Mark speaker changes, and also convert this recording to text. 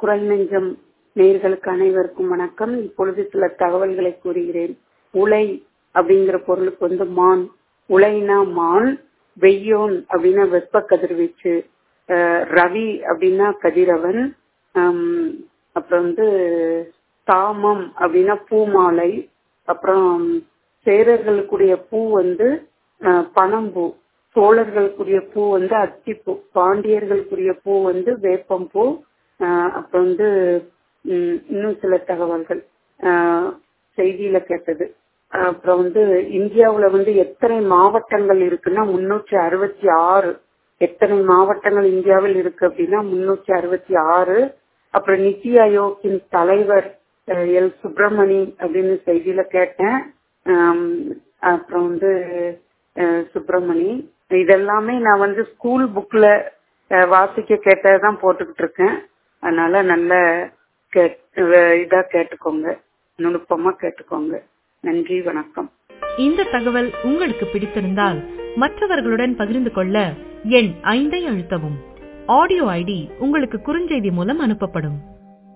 Speaker 1: குரல் நெஞ்சம் நேர்களுக்கு அனைவருக்கும் வணக்கம் இப்பொழுது சில தகவல்களை கூறுகிறேன் உலை அப்படிங்கிற பொருளுக்கு வந்து மான் உலைனா மான் வெய்யோன் அப்படின்னா வெப்ப கதிர்வீச்சு அஹ் ரவி அப்படின்னா கதிரவன் ஹம், அப்புறம் வந்து தாமம் அப்படின்னா பூமாலை அப்புறம் சேரர்களுக்குரிய பூ வந்து அஹ், பனம்பூ சோழர்களுக்குரிய பூ வந்து அத்திப்பூ பாண்டியர்களுக்குரிய பூ வந்து வேப்பம்பூ ஆஹ் அப்புறம் வந்து ம், இன்னும் சில தகவல்கள் ஆஹ் செய்தியில கேட்டது ஆஹ் அப்புறம் வந்து இந்தியாவுல வந்து எத்தனை மாவட்டங்கள் இருக்குன்னா முன்னூற்றி அறுபத்தி ஆறு எத்தனை மாவட்டங்கள் இந்தியாவில் இருக்கு அப்படின்னா முன்னூற்றி அறுபத்தி ஆறு அப்புறம் நித்தி ஆயோக்கின் தலைவர் அஹ், எல் சுப்பிரமணி அப்படின்னு செய்தியில கேட்டேன் ஆம், அப்புறம் வந்து அஹ், சுப்பிரமணி இதெல்லாமே நான் வந்து ஸ்கூல் புக்ல வாசிக்க கேட்டதான் போட்டுக்கிட்டு இருக்கேன் அதனால நல்ல கே- அஹ் இதா கேட்டுக்கோங்க நுணுப்பமா கேட்டுக்கோங்க நன்றி வணக்கம்
Speaker 2: இந்த தகவல் உங்களுக்கு பிடித்திருந்தால் மற்றவர்களுடன் பகிர்ந்து கொள்ள எண் ஐந்தை அழுத்தவும் ஆடியோ ஐடி உங்களுக்கு குறுஞ்செய்தி மூலம் அனுப்பப்படும்